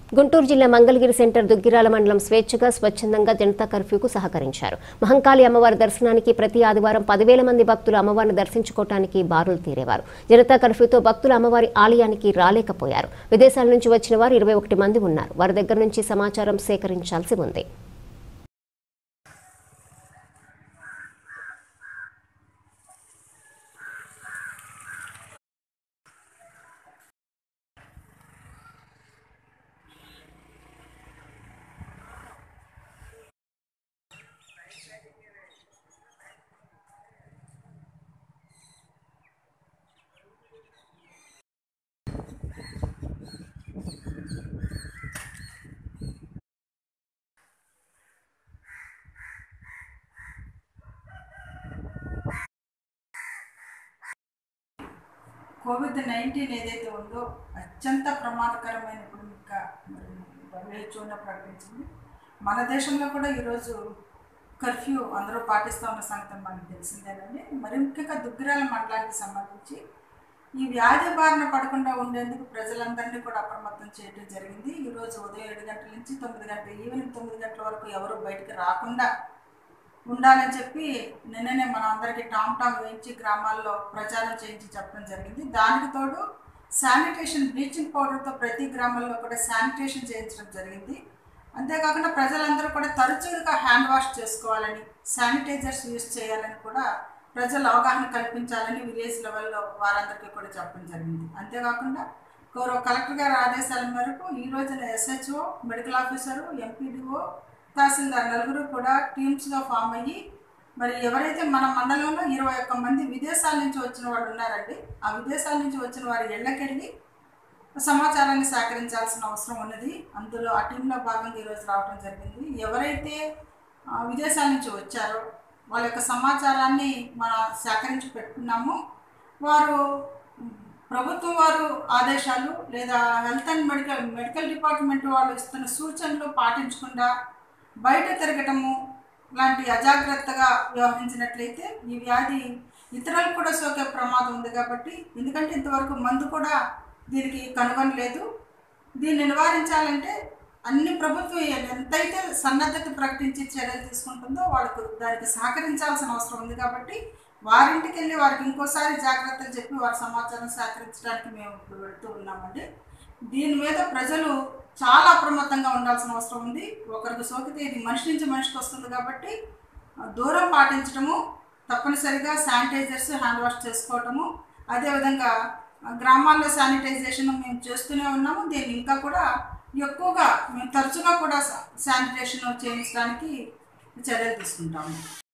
గుంటూరు జిల్లా మంగళగిరి సెంటర్ దుగ్గిరాల మండలం స్వేచ్ఛగా స్వచ్ఛందంగా జనతా కర్ఫ్యూకు సహకరించారు మహంకాళి అమ్మవారి దర్శనానికి ప్రతి ఆదివారం పదివేల మంది భక్తులు అమ్మవారిని దర్శించుకోవటానికి బారులు తీరేవారు జనతా కర్ఫ్యూతో భక్తులు అమ్మవారి ఆలయానికి రాలేకపోయారు విదేశాల నుంచి వచ్చిన వారు ఇరవై ఒకటి మంది ఉన్నారు వారి దగ్గర నుంచి సమాచారం సేకరించాల్సి ఉంది కోవిడ్ నైన్టీన్ ఏదైతే ఉందో అత్యంత ప్రమాదకరమైన ఇప్పుడు ఇంకా డబ్ల్యూహెచ్ఓనే ప్రకటించింది మన దేశంలో కూడా ఈరోజు కర్ఫ్యూ అందరూ పాటిస్తూ ఉన్న సంగతి మనకు తెలిసిందేనండి మరి ముఖ్యంగా దుగ్గిరాల మండలానికి సంబంధించి ఈ వ్యాధి బారిన పడకుండా ఉండేందుకు ప్రజలందరినీ కూడా అప్రమత్తం చేయడం జరిగింది ఈరోజు ఉదయం ఏడు గంటల నుంచి తొమ్మిది గంటల ఈవినింగ్ తొమ్మిది గంటల వరకు ఎవరు బయటికి రాకుండా ఉండాలని చెప్పి నిన్ననే మనం అందరికీ టామ్ టామ్ వేయించి గ్రామాల్లో ప్రచారం చేయించి చెప్పడం జరిగింది దానికి తోడు శానిటేషన్ బ్లీచింగ్ పౌడర్తో ప్రతి గ్రామంలో కూడా శానిటేషన్ చేయించడం జరిగింది అంతేకాకుండా ప్రజలందరూ కూడా తరచుగా హ్యాండ్ వాష్ చేసుకోవాలని శానిటైజర్స్ యూజ్ చేయాలని కూడా ప్రజలు అవగాహన కల్పించాలని విలేజ్ లెవెల్లో వారందరికీ కూడా చెప్పడం జరిగింది అంతేకాకుండా గౌరవ కలెక్టర్ గారి ఆదేశాల మేరకు ఈ రోజున ఎస్హెచ్ఓ మెడికల్ ఆఫీసరు ఎంపీడీఓ తహసీల్దార్ నలుగురు కూడా టీమ్స్గా ఫామ్ అయ్యి మరి ఎవరైతే మన మండలంలో ఇరవై ఒక్క మంది విదేశాల నుంచి వచ్చిన వాళ్ళు ఉన్నారండి ఆ విదేశాల నుంచి వచ్చిన వారి ఇళ్ళకెళ్ళి సమాచారాన్ని సేకరించాల్సిన అవసరం ఉన్నది అందులో ఆ టీంలో భాగంగా ఈరోజు రావడం జరిగింది ఎవరైతే ఆ, విదేశాల నుంచి వచ్చారో వాళ్ళ యొక్క సమాచారాన్ని మనం సేకరించి పెట్టుకున్నాము వారు ప్రభుత్వం వారు ఆదేశాలు లేదా health and medical medical department వాళ్ళు ఇస్తున్న సూచనలు పాటించకుండా బయట తిరగటము లాంటి అజాగ్రత్తగా వ్యవహరించినట్లయితే ఈ వ్యాధి ఇతరులకు కూడా సోకే ప్రమాదం ఉంది కాబట్టి ఎందుకంటే ఇంతవరకు మందు కూడా దీనికి కనుగొనలేదు దీన్ని నివారించాలంటే అన్ని ప్రభుత్వం ఎంతైతే సన్నద్ధత ప్రకటించి చర్యలు తీసుకుంటుందో వాళ్ళకు దానికి సహకరించాల్సిన అవసరం ఉంది కాబట్టి వారింటికి వెళ్ళి వారికి ఇంకోసారి జాగ్రత్తలు చెప్పి వారి సమాచారం సేకరించడానికి మేము ఇప్పుడు వెళ్తూ ఉన్నామండి దీని మీద ప్రజలు చాలా అప్రమత్తంగా ఉండాల్సిన అవసరం ఉంది ఒకరికి సోకితే ఇది మనిషి నుంచి మనిషికి వస్తుంది కాబట్టి ఆ, దూరం పాటించడము తప్పనిసరిగా శానిటైజర్స్ హ్యాండ్ వాష్ చేసుకోవటము అదేవిధంగా ఆ, గ్రామాల్లో శానిటైజేషన్ మేము చేస్తూనే ఉన్నాము దీన్ని ఇంకా కూడా ఎక్కువగా మేము తరచుగా కూడా శానిటేషన్ చేయించడానికి చర్యలు తీసుకుంటాము